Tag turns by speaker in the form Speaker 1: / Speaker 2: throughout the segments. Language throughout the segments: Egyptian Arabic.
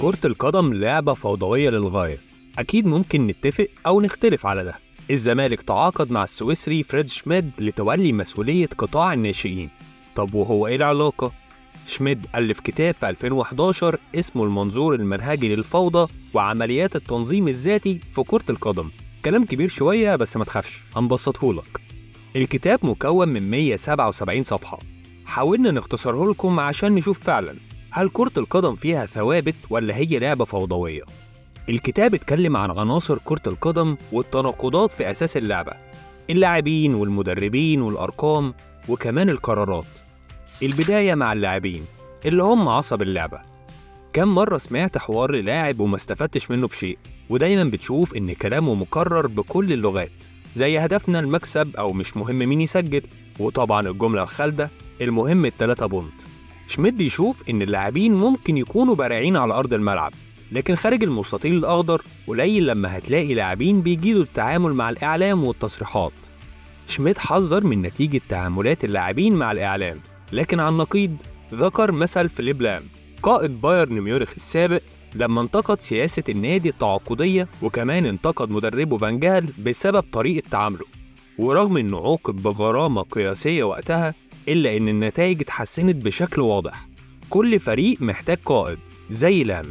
Speaker 1: كرة القدم لعبة فوضوية للغاية أكيد ممكن نتفق أو نختلف على ده الزمالك تعاقد مع السويسري فريد شميد لتولي مسؤولية قطاع الناشئين طب وهو إيه العلاقة؟ شميد ألف كتاب في 2011 اسمه المنظور المنهجي للفوضى وعمليات التنظيم الذاتي في كرة القدم كلام كبير شوية بس ما تخافش هنبسطهولك الكتاب مكون من 177 صفحة حاولنا نختصره لكم عشان نشوف فعلا هل كرة القدم فيها ثوابت ولا هي لعبة فوضوية؟ الكتاب اتكلم عن عناصر كرة القدم والتناقضات في أساس اللعبة اللاعبين والمدربين والأرقام وكمان القرارات البداية مع اللاعبين اللي هم عصب اللعبة كم مرة سمعت حوار للاعب وما استفدتش منه بشيء ودايما بتشوف إن كلامه مكرر بكل اللغات زي هدفنا المكسب أو مش مهم مين يسجل وطبعا الجملة الخالدة المهم التلاتة بونت شميد يشوف إن اللاعبين ممكن يكونوا بارعين على أرض الملعب لكن خارج المستطيل الأخضر قليل لما هتلاقي لاعبين بيجيدوا التعامل مع الإعلام والتصريحات شميد حذر من نتيجة تعاملات اللاعبين مع الإعلام لكن على النقيض ذكر مثل فيليب لام قائد بايرن ميونخ السابق لما انتقد سياسة النادي التعاقدية وكمان انتقد مدربه فانجال بسبب طريقة تعامله ورغم انه عوقب بغرامة قياسية وقتها إلا إن النتائج اتحسنت بشكل واضح كل فريق محتاج قائد زي لام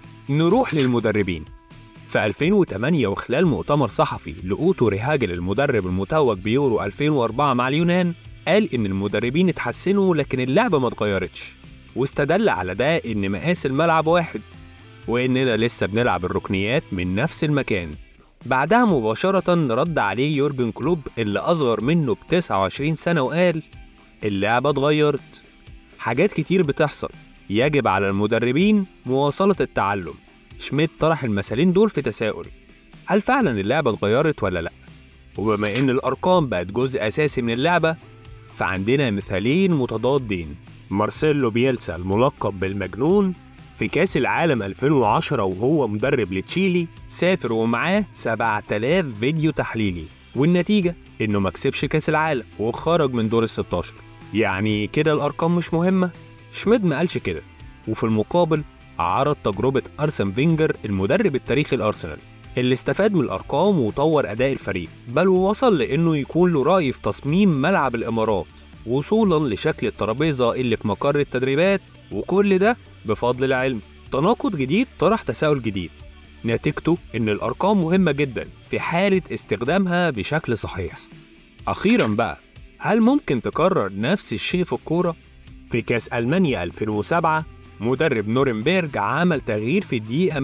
Speaker 1: نروح للمدربين في 2008 وخلال مؤتمر صحفي لأوتو ريهاجل المدرب المتوج بيورو 2004 مع اليونان قال إن المدربين اتحسنوا لكن اللعبة ما اتغيرتش واستدل على ده إن مقاس الملعب واحد وإننا لسه بنلعب الركنيات من نفس المكان بعدها مباشرة رد عليه يورجن كلوب اللي أصغر منه ب 29 سنة وقال اللعبة اتغيرت حاجات كتير بتحصل يجب على المدربين مواصلة التعلم شميت طرح المثالين دول في تساؤل هل فعلا اللعبة اتغيرت ولا لأ؟ وبما إن الأرقام بقت جزء أساسي من اللعبة فعندنا مثالين متضادين مارسيلو بيلسا الملقب بالمجنون في كأس العالم 2010 وهو مدرب لتشيلي سافر ومعاه 7000 فيديو تحليلي والنتيجة إنه ما كسبش كأس العالم وخرج من دور ال 16 يعني كده الأرقام مش مهمة؟ شميد ما قالش كده وفي المقابل عرض تجربة أرسن فينجر المدرب التاريخي الأرسنال اللي استفاد من الأرقام وطور أداء الفريق بل ووصل لأنه يكون له رأي في تصميم ملعب الإمارات وصولا لشكل الترابيزة اللي في مقر التدريبات وكل ده بفضل العلم تناقض جديد طرح تساؤل جديد نتيجته إن الأرقام مهمة جدا في حالة استخدامها بشكل صحيح أخيرا بقى هل ممكن تكرر نفس الشيء في الكورة؟ في كأس ألمانيا 2007 مدرب نورنبيرج عمل تغيير في الدقيقة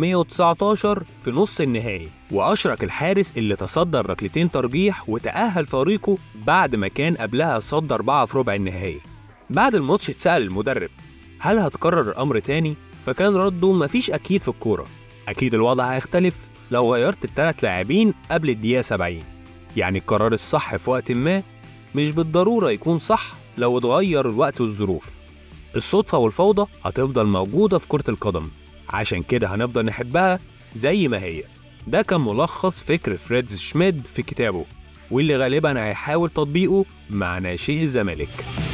Speaker 1: 119 في نص النهائي وأشرك الحارس اللي تصدر ركلتين ترجيح وتأهل فريقه بعد ما كان قبلها صد أربعة في ربع النهائي بعد الماتش اتسأل المدرب هل هتكرر الأمر تاني؟ فكان رده مفيش أكيد في الكورة أكيد الوضع هيختلف لو غيرت التلات لاعبين قبل الدقيقة 70 يعني القرار الصح في وقت ما مش بالضرورة يكون صح لو اتغير الوقت والظروف الصدفة والفوضى هتفضل موجودة في كرة القدم عشان كده هنفضل نحبها زي ما هي ده كان ملخص فكر فريد شميد في كتابه واللي غالبا هيحاول تطبيقه مع ناشئي الزمالك